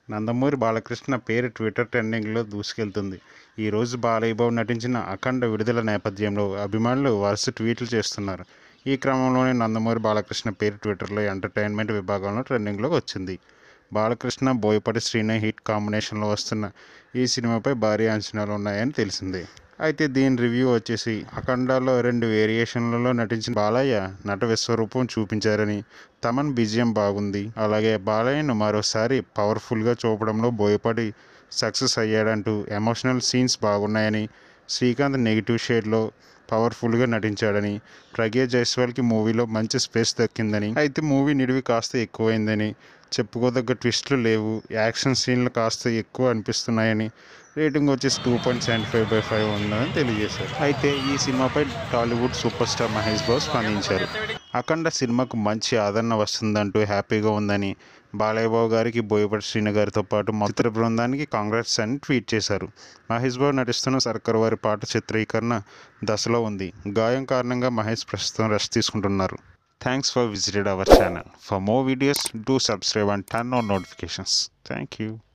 నందమూరి బాలకృష్ణ పేరు ట్విట్టర్ ట్రెండింగ్లో దూసుకెళ్తుంది ఈరోజు బాలయ్య బాబు నటించిన అఖండ విడుదల నేపథ్యంలో అభిమానులు వరుస ట్వీట్లు చేస్తున్నారు ఈ క్రమంలోనే నందమూరి బాలకృష్ణ పేరు ట్విట్టర్లో ఎంటర్టైన్మెంట్ విభాగంలో ట్రెండింగ్లోకి వచ్చింది బాలకృష్ణ బోయపాటి శ్రీను హిట్ కాంబినేషన్లో వస్తున్న ఈ సినిమాపై భారీ అంచనాలు ఉన్నాయని తెలిసిందే అయితే దీని రివ్యూ వచ్చేసి అఖండాలో రెండు వేరియేషన్లలో నటించిన బాలయ్య నట విశ్వరూపం చూపించారని తమన్ బిజియం బాగుంది అలాగే బాలయ్యను మరోసారి పవర్ఫుల్గా చూపడంలో బోయపాటి సక్సెస్ అయ్యాడంటూ ఎమోషనల్ సీన్స్ బాగున్నాయని శ్రీకాంత్ నెగిటివ్ షేడ్లో పవర్ఫుల్గా నటించాడని ప్రజ్ఞ జైస్వాల్కి మూవీలో మంచి స్పేస్ దక్కిందని అయితే మూవీ నిడివి కాస్త ఎక్కువైందని చెప్పుకోదగ్గ ట్విస్టులు లేవు యాక్షన్ సీన్లు కాస్త ఎక్కువ అనిపిస్తున్నాయని రేటింగ్ వచ్చేసి two point seventy five by five ఉందని తెలియజేశారు అయితే ఈ సినిమాపై Tollywood super star Mahesh Babu స్పందించారు అఖండ సినిమాకు మంచి ఆదరణ వస్తుందంటూ హ్యాపీగా ఉందని బాలయ్య బాబు గారికి బోయపాటి శ్రీను గారితో పాటు మా చిత్ర బృందానికి కాంగ్రెస్ అని ట్వీట్ చేశారు మహేష్ బాబు నటిస్తున్న సర్కార్ వారి పాట చిత్రీకరణ దశలో ఉంది గాయం కారణంగా మహేష్ ప్రస్తుతం రెస్ట్ తీసుకుంటున్నారు thanks for visited our channel for more videos do subscribe and turn on notifications thank you